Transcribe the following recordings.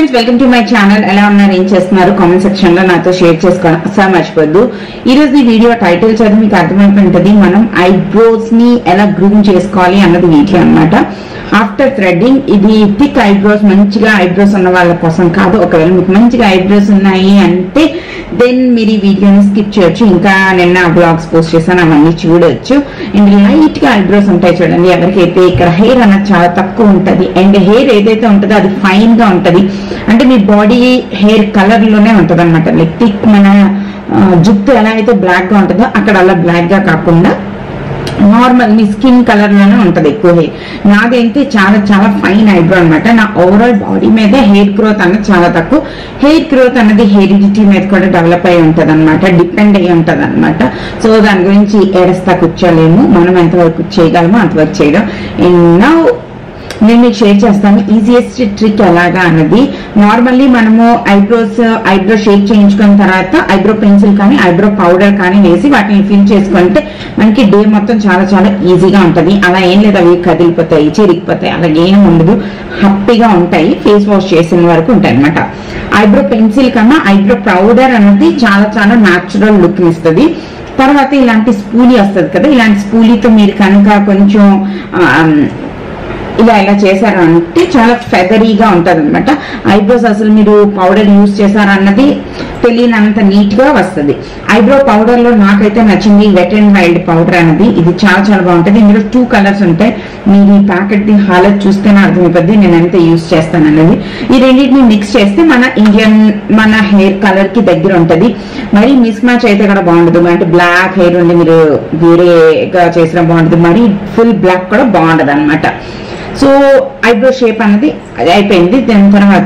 friends welcome to my channel ఎలా ఉన్నారు ఏం చేస్తున్నారు కామెంట్ సెక్షన్ లో నాతో షేర్ చేసుకోవడం అసలు మర్చిపోద్దు ఈ రోజు ఈ వీడియో టైటిల్ చదివి మీకు అర్థమైపోయి ఉంటుంది మనం ఐబ్రోస్ ని ఎలా గ్రూమ్ చేసుకోవాలి అన్నది వీడియో అన్నమాట ఆఫ్టర్ థ్రెడ్డింగ్ ఇది థిక్ ఐబ్రోస్ మంచిగా ఐబ్రోస్ ఉన్న వాళ్ళ కోసం కాదు ఒకవేళ మీకు మంచిగా ఐబ్రోస్ ఉన్నాయి అంటే దెన్ మీరు ఈ వీడియోని స్కిప్ చేయొచ్చు ఇంకా నిన్న బ్లాగ్స్ పోస్ట్ చేశాను అవన్నీ చూడొచ్చు అండ్ లైట్ గా ఐబ్రోస్ ఉంటాయి చూడండి ఎవరికైతే ఇక్కడ హెయిర్ అన్నది చాలా తక్కువ ఉంటది అండ్ హెయిర్ ఏదైతే ఉంటుందో అది ఫైన్ గా ఉంటది అంటే మీ బాడీ హెయిర్ కలర్ లోనే ఉంటది అనమాట లైక్ థిక్ మన ఆ, జుట్టు ఎలా అయితే బ్లాక్ గా ఉంటుందో అక్కడ అలా బ్లాక్ గా కాకుండా నార్మల్ మీ స్కిన్ కలర్ లోనే ఉంటది ఎక్కువ హెయిర్ నాదైతే చాలా చాలా ఫైన్ ఐబ్రో అన్నమాట నా ఓవరాల్ బాడీ మీద హెయిర్ గ్రోత్ అన్నది చాలా తక్కువ హెయిర్ గ్రోత్ అన్నది హెరిడిటీ మీద కూడా డెవలప్ అయి ఉంటది అనమాట డిపెండ్ అయి ఉంటది అనమాట సో దాని గురించి ఏడస్తా కూర్చోలేము మనం ఎంతవరకు చేయగలమో అంతవరకు చేయడం అండ్ నా నేను మీకు షేర్ చేస్తాను ఈజియెస్ట్ ట్రిక్ ఎలాగా అన్నది నార్మల్లీ మనము ఐబ్రోస్ ఐబ్రో షేప్ చేయించుకున్న తర్వాత ఐబ్రో పెన్సిల్ కానీ ఐబ్రో పౌడర్ కానీ వేసి వాటిని ఫిల్ చేసుకుంటే మనకి డే మొత్తం చాలా చాలా ఈజీగా ఉంటది అలా ఏం లేదు అవి కదిలిపోతాయి చిరిగిపోతాయి అలాగే ఏం ఉండదు హ్యాపీగా ఉంటాయి ఫేస్ వాష్ చేసిన వరకు ఉంటాయి అనమాట ఐబ్రో పెన్సిల్ కన్నా ఐబ్రో పౌడర్ అన్నది చాలా చాలా న్యాచురల్ లుక్ ఇస్తుంది తర్వాత ఇలాంటి స్పూలీ వస్తుంది కదా ఇలాంటి స్పూలీతో మీరు కనుక కొంచెం ఆ, ఇలా ఇలా చేశారు అంటే చాలా ఫెదరీగా ఉంటది అనమాట ఐబ్రోస్ అసలు మీరు పౌడర్ యూజ్ చేశారన్నది తెలియనంత నీట్ గా వస్తుంది ఐబ్రో పౌడర్ లో నాకైతే నచ్చింది వెట్ అండ్ వైల్డ్ పౌడర్ అన్నది ఇది చాలా చాలా బాగుంటది ఇందులో టూ కలర్స్ ఉంటాయి మీరు ఈ ప్యాకెట్ ది హాలత్ చూస్తేనే అర్థమైపోద్ది నేను ఎంత యూజ్ చేస్తాను అన్నది ఈ రెండింటిని మిక్స్ చేస్తే మన ఇండియన్ మన హెయిర్ కలర్ కి దగ్గర ఉంటది మరి మిస్ మ్యాచ్ అయితే కూడా బాగుండదు అంటే బ్లాక్ హెయిర్ ఉండి మీరు వేరేగా చేసిన బాగుంటుంది మరి ఫుల్ బ్లాక్ కూడా బాగుండదు అనమాట సో ఐబ్రో షేప్ అన్నది అది అయిపోయింది దాని తర్వాత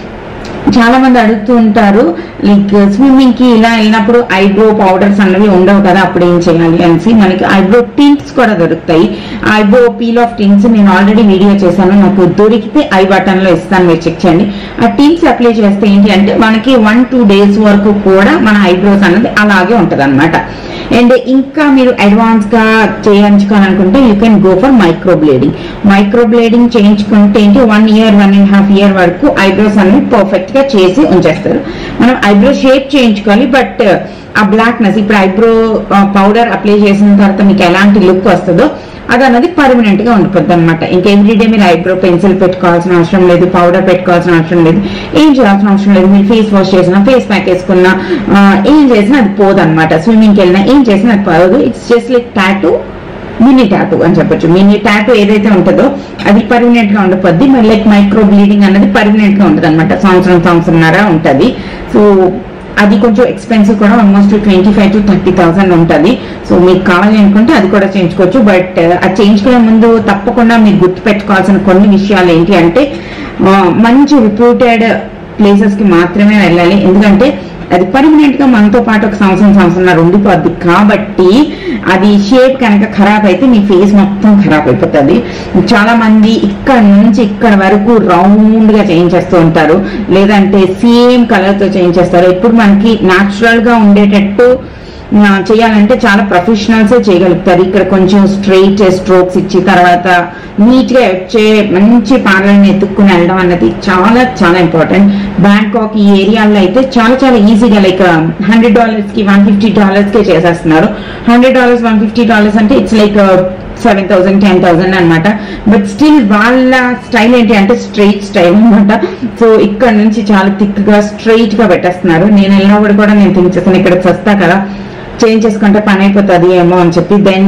చాలా మంది అడుగుతూ ఉంటారు లైక్ స్విమ్మింగ్ కి ఇలా వెళ్ళినప్పుడు ఐబ్రో పౌడర్స్ అన్నవి ఉండవు కదా అప్పుడు ఏం చేయాలి అనేసి మనకి ఐబ్రో టింట్స్ కూడా దొరుకుతాయి ఐబ్రో పీల్ ఆఫ్ టింట్స్ నేను ఆల్రెడీ వీడియో చేశాను నాకు దొరికితే ఐ బటన్ లో ఇస్తాను మీరు చెక్ చేయండి ఆ టింట్స్ అప్లై చేస్తే ఏంటి అంటే మనకి వన్ టూ డేస్ వరకు కూడా మన ఐబ్రోస్ అన్నది అలాగే ఉంటది అండ్ ఇంకా మీరు అడ్వాన్స్ గా చేయించుకోవాలనుకుంటే you can go for microblading microblading చేయించుకుంటే ఏంటి one year one and half year వరకు ఐబ్రోస్ అనేవి పర్ఫెక్ట్ గా చేసి ఉంచేస్తారు మనం ఐబ్రో షేప్ చేయించుకోవాలి బట్ ఆ బ్లాక్నెస్ ఇప్పుడు ఐబ్రో పౌడర్ అప్లై చేసిన తర్వాత మీకు ఎలాంటి లుక్ వస్తుందో అది అన్నది పర్మనెంట్ గా ఉండిపోద్ది అనమాట ఇంకా ఎవ్రీడే మీరు ఐబ్రో పెన్సిల్ పెట్టుకోవాల్సిన అవసరం లేదు పౌడర్ పెట్టుకోవాల్సిన అవసరం లేదు ఏం చేయాల్సిన అవసరం లేదు మీరు ఫేస్ వాష్ చేసినా ఫేస్ ప్యాక్ వేసుకున్నా ఆ, ఏం చేసినా అది పోదు అనమాట స్విమ్మింగ్కి వెళ్ళినా ఏం చేసినా అది పోదు it's just like tattoo mini tattoo అని చెప్పొచ్చు మినీ టాటూ ఏదైతే ఉంటుందో అది పర్మనెంట్ గా ఉండిపోద్ది మరి లైక్ మైక్రో బ్లీడింగ్ అనేది పర్మనెంట్ గా ఉంటుంది అనమాట సంవత్సరం సంవత్సరంన్నర ఉంటది సో అది కొంచెం ఎక్స్పెన్సివ్ కూడా almost twenty five to thirty thousand ఉంటుంది సో మీకు కావాలి అనుకుంటే అది కూడా చేయించుకోవచ్చు బట్ అది చేయించుకునే ముందు తప్పకుండా మీరు గుర్తు పెట్టుకోవాల్సిన కొన్ని విషయాలు ఏంటి అంటే ఆ, మంచి రిప్యూటెడ్ ప్లేసెస్ కి మాత్రమే వెళ్ళాలి ఎందుకంటే అది పర్మనెంట్ గా మనతో పాటు ఒక సంవత్సరం సంవత్సరం ఉండిపోద్ది కాబట్టి అది షేప్ కనుక ఖరాబ్ అయితే మీ ఫేస్ మొత్తం ఖరాబ్ అయిపోతుంది చాలా మంది ఇక్కడ నుంచి ఇక్కడ వరకు రౌండ్ గా చేయించేస్తూ ఉంటారు లేదంటే సేమ్ కలర్ తో చేయించేస్తారు ఇప్పుడు మనకి నాచురల్ గా ఉండేటట్టు ఆ, చేయాలంటే చాలా ప్రొఫెషనల్స్ చేయగలుగుతారు ఇక్కడ కొంచెం స్ట్రైట్ స్ట్రోక్స్ ఇచ్చి తర్వాత నీట్ గా వచ్చే మంచి పార్లర్ని ఎత్తుక్కుని వెళ్ళడం అన్నది చాలా చాలా ఇంపార్టెంట్ బ్యాంకాక్ ఈ ఏరియాలో అయితే చాలా చాలా ఈజీగా లైక్ హండ్రెడ్ డాలర్స్ కి వన్ ఫిఫ్టీ డాలర్స్ కే చేసేస్తున్నారు hundred dollars one fifty dollars అంటే it's like seven thousand ten thousand అనమాట బట్ స్టిల్ వాళ్ళ స్టైల్ ఏంటి అంటే స్ట్రైట్ స్టైల్ అనమాట సో ఇక్కడ నుంచి చాలా థిక్ గా స్ట్రైట్ గా పెట్టేస్తున్నారు నేను వెళ్ళినప్పుడు కూడా నేను థింక్ చేస్తాను ఇక్కడ వస్తా కదా చేంజ్ చేసుకుంటే పని అయిపోతుంది ఏమో అని చెప్పి దెన్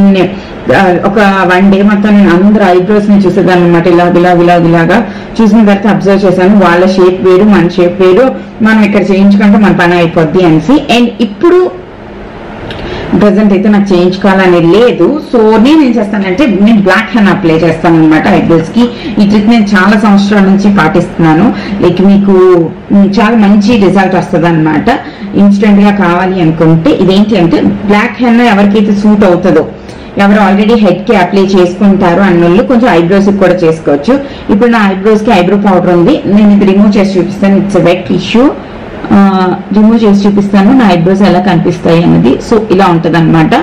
ఒక వన్ డే మొత్తం నేను అందరు ఐబ్రోస్ ని చూసేదాన్ని అనమాట ఇలా ఇలా ఇలా ఇలాగా చూసిన తర్వాత అబ్జర్వ్ చేశాను వాళ్ళ షేప్ వేరు మన షేప్ వేరు మనం ఇక్కడ చేయించుకుంటే మన పని అయిపోద్ది అనేసి అండ్ ఇప్పుడు ప్రజెంట్ అయితే నాకు చేయించుకోవాలని లేదు సో నేను ఏం చేస్తానంటే నేను బ్లాక్ హ్యాన్ అప్లై చేస్తాను అనమాట ఐబ్రోస్ కి ఈ ట్రిక్ నేను చాలా సంవత్సరాల నుంచి పాటిస్తున్నాను లైక్ మీకు మ్, చాలా మంచి రిజల్ట్ వస్తుంది అనమాట ఇన్స్టెంట్ గా కావాలి అనుకుంటే ఇదేంటి అంటే బ్లాక్ హ్యాన్ ఎవరికైతే సూట్ అవుతుందో ఎవరు ఆల్రెడీ హెడ్ కి అప్లై చేసుకుంటారు అన్నోళ్ళు కొంచెం ఐబ్రోస్ కూడా చేసుకోవచ్చు ఇప్పుడు నా ఐబ్రోస్ కి ఐబ్రో పౌడర్ ఉంది నేను ఇది రిమూవ్ చేసి చూపిస్తాను ఇట్స్ వెట్ టిష్యూ రిమూవ్ చేసి చూపిస్తాను నా ఐబ్రోస్ ఎలా కనిపిస్తాయి అన్నది సో ఇలా ఉంటుంది అనమాట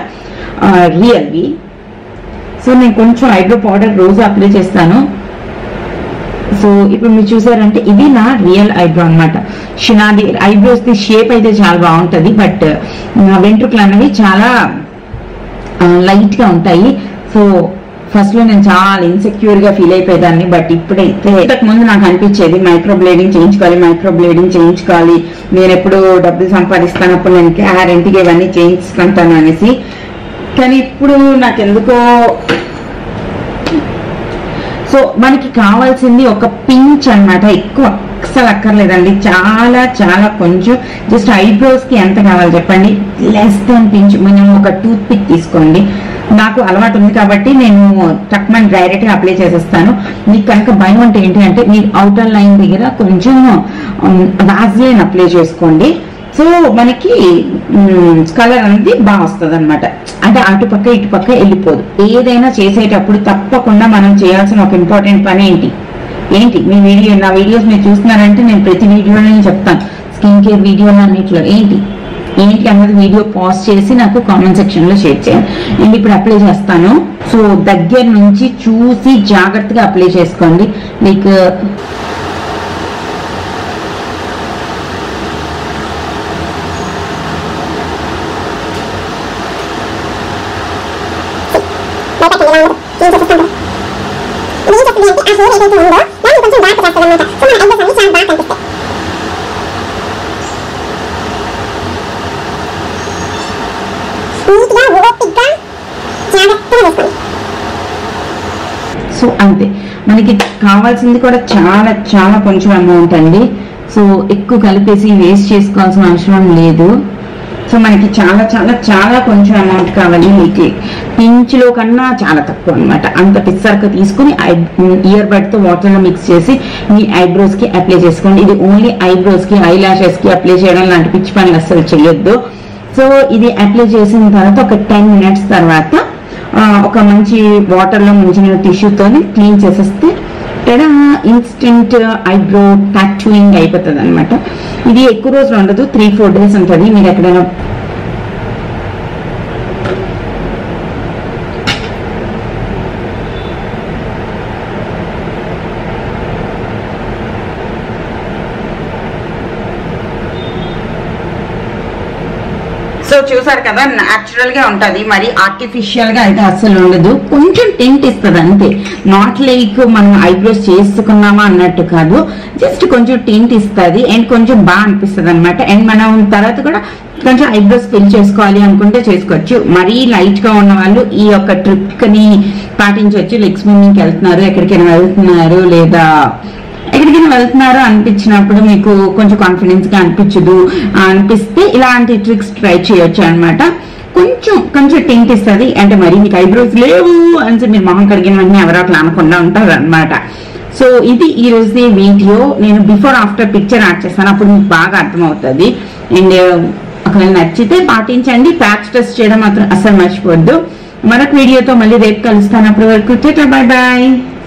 రియల్వి సో నేను కొంచెం ఐబ్రో పౌడర్ రోజు అప్లై చేస్తాను సో ఇప్పుడు మీరు చూసారంటే ఇది నా రియల్ ఐబ్రో అనమాట నాది ఐబ్రోస్ ది షేప్ అయితే చాలా బాగుంటది బట్ వెంట్రుకలు అనేవి చాలా లైట్ గా ఉంటాయి సో ఫస్ట్ లో నేను చాలా ఇన్సెక్యూర్ గా ఫీల్ అయిపోయేదాన్ని బట్ ఇప్పుడైతే ఇంతకు ముందు నాకు అనిపించేది మైక్రో బ్లేడింగ్ చేయించుకోవాలి మైక్రో బ్లేడింగ్ చేయించుకోవాలి నేను ఎప్పుడు డబ్బులు సంపాదిస్తానప్పుడు నేను గ్యారెంటీగా ఇవన్నీ చేయించుకుంటాను అనేసి కానీ ఇప్పుడు నాకెందుకో సో మనకి కావాల్సింది ఒక పించ్ అన్నమాట ఎక్కువ అస్సలు అక్కర్లేదండి చాలా చాలా కొంచెం జస్ట్ ఐబ్రోస్ కి ఎంత కావాలి చెప్పండి లెస్ దాన్ పించ్ మినిమం ఒక టూత్ పిక్ తీసుకోండి నాకు అలవాటు ఉంది కాబట్టి నేను టక్మన్ డైరెక్ట్ గా అప్లై చేసేస్తాను మీకు కనుక భయం అంటే ఏంటి అంటే మీరు అవుటర్ లైన్ దగ్గర కొంచెం వాజ్లైన్ అప్లై చేసుకోండి సో మనకి కలర్ అనేది బాగా వస్తుంది అనమాట అంటే అటుపక్క ఇటుపక్క వెళ్ళిపోదు ఏదైనా చేసేటప్పుడు తప్పకుండా మనం చేయాల్సిన ఒక ఇంపార్టెంట్ పని ఏంటి ఏంటి మీ వీడియో నా వీడియోస్ మీరు చూస్తున్నారంటే నేను ప్రతి వీడియోలో నేను చెప్తాను స్కిన్ కేర్ వీడియోలు అన్నిట్లో ఏంటి ఏంటి అన్నది వీడియో పాజ్ చేసి నాకు కామెంట్ సెక్షన్ లో షేర్ చేయండి నేను ఇప్పుడు అప్లై చేస్తాను సో దగ్గర నుంచి చూసి జాగ్రత్తగా అప్లై చేసుకోండి లైక్ బయటకి ఇలా ఉండదు ఏం చేస్తాం ఇది ఏం చెప్తుంది అంటే ఆ హెయిర్ ఏదైతే ఉందో దాన్ని కొంచెం డార్క్ చేస్తుంది అనమాట సో మన ఐబ్రోస్ అన్ని చాలా డార్క్ కనిపిస్తాయి నీట్గా ఓపిక్గా జాగ్రత్తగా వేసుకోండి సో అంతే మనకి కావాల్సింది కూడా చాలా చాలా కొంచెం అమౌంట్ అండి సో ఎక్కువ కలిపేసి వేస్ట్ చేసుకోవాల్సిన అవసరం లేదు సో మనకి చాలా చాలా చాలా కొంచెం అమౌంట్ కావాలి మీకు పించ్లో కన్నా చాలా తక్కువ అనమాట అంత పిచ్చర్క తీసుకుని ఇయర్ బడ్ తో వాటర్ లో మిక్స్ చేసి మీ ఐబ్రోస్ కి అప్లై చేసుకోండి ఇది ఓన్లీ ఐబ్రోస్ కి ఐ లాషెస్ కి అప్లై చేయడం లాంటి పిచ్చి పనులు అస్సలు చేయొద్దు సో ఇది అప్లై చేసిన తర్వాత ఒక టెన్ మినిట్స్ తర్వాత ఆ, ఒక మంచి వాటర్ లో ముంచిన టిష్యూతో క్లీన్ చేసేస్తే టెడా ఇన్స్టెంట్ ఐబ్రో టాటూయింగ్ అయిపోతుంది అనమాట ఇది ఎక్కువ రోజులు ఉండదు త్రీ ఫోర్ డేస్ ఉంటుంది మీరు ఎక్కడైనా సో చూసారు కదా న్యాచురల్ గా ఉంటది మరి ఆర్టిఫిషియల్ గా అయితే అస్సలు ఉండదు కొంచెం టెంట్ ఇస్తుంది అంతే నాట్ లైక్ మనం ఐబ్రోస్ చేసుకున్నామా అన్నట్టు కాదు జస్ట్ కొంచెం టెంట్ ఇస్తుంది అండ్ కొంచెం బాగా అనిపిస్తుంది అనమాట అండ్ మనం తర్వాత కూడా కొంచెం ఐబ్రోస్ ఫిల్ చేసుకోవాలి అనుకుంటే చేసుకోవచ్చు మరీ లైట్ గా ఉన్న వాళ్ళు ఈ యొక్క ట్రిక్ ని పాటించవచ్చు లైక్ స్విమ్మింగ్ వెళ్తున్నారు ఎక్కడికైనా వెళ్తున్నారు లేదా ఎక్కడికైనా వెళ్తున్నారు అనిపించినప్పుడు మీకు కొంచెం కాన్ఫిడెన్స్ గా అనిపించదు ఆ, అనిపిస్తే ఇలాంటి ట్రిక్స్ ట్రై చేయొచ్చు అన్నమాట కొంచెం కొంచెం టెంట్ ఇస్తుంది అంటే మరి మీకు ఐబ్రోస్ లేవు అని మీరు మొహం కడిగిన వెంటనే ఎవరో అట్లా అనకుండా ఉంటారు అనమాట సో ఇది ఈ రోజు వీడియో నేను బిఫోర్ ఆఫ్టర్ పిక్చర్ యాడ్ చేస్తాను అప్పుడు మీకు బాగా అర్థమవుతుంది అండ్ ఒకవేళ నచ్చితే పాటించండి ప్యాచ్ టెస్ట్ చేయడం మాత్రం అస్సలు మర్చిపోవద్దు మరొక వీడియోతో మళ్ళీ రేపు కలుస్తాను అప్పటి వరకు బాయ్ బాయ్